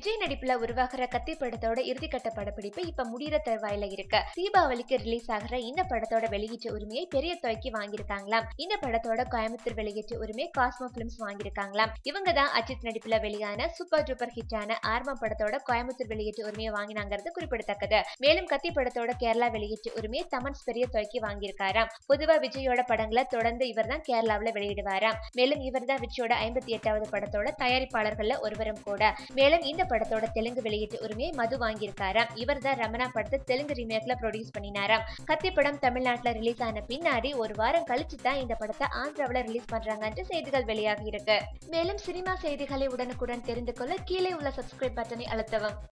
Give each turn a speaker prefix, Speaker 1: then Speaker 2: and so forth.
Speaker 1: விஜய் நடிப்புல உருவாகிற கத்தி படத்தோட இறுதிக்கட்ட படப்பிடிப்பு இப்ப முடிகிற தருவாயில இருக்கு தீபாவளிக்கு ரிலீஸ் ஆகிற இந்த படத்தோட வெளியீட்டு உரிமையை பெரிய தொகைக்கு வாங்கியிருக்காங்களாம் இந்த படத்தோட கோயம்புத்தூர் வெளியீட்டு உரிமை காஸ்மோ பிலிம்ஸ் வாங்கியிருக்காங்களாம் இவங்க தான் அஜித் நடிப்புல வெளியான சூப்பர் டூப்பர் ஹிட்டான ஆர்மா படத்தோட கோயம்புத்தூர் வெளியீட்டு உரிமையை வாங்கினாங்கிறது குறிப்பிடத்தக்கது மேலும் கத்தி படத்தோட கேரளா வெளியீட்டு உரிமையை தமன்ஸ் பெரிய தொகைக்கு வாங்கியிருக்காராம் பொதுவா விஜயோட படங்களை தொடர்ந்து இவர் தான் கேரளாவில் வெளியிடுவாராம் மேலும் இவர் தான் விஜயோட ஐம்பத்தி எட்டாவது படத்தோட தயாரிப்பாளர்கள்ல ஒருவரும் கூட மேலும் இந்த படத்தோட தெலுங்கு வெளியீட்டு உரிமையை மது வாங்கியிருக்காராம் இவர் தான் ரமணா படத்தை தெலுங்கு ரீமேக்ல ப்ரொடியூஸ் பண்ணினாராம் கத்தி படம் தமிழ்நாட்டுல ரிலீஸ் ஆன பின்னாடி ஒரு வாரம் கழிச்சு தான் இந்த படத்தை ஆந்திராவில் ரிலீஸ் பண்றாங்கன்னு செய்திகள் வெளியாகி இருக்கு மேலும் சினிமா செய்திகளை உடனுக்குடன் தெரிந்து கொள்ள கீழே உள்ள சப்ஸ்கிரைப் பட்டனை அழுத்தவும்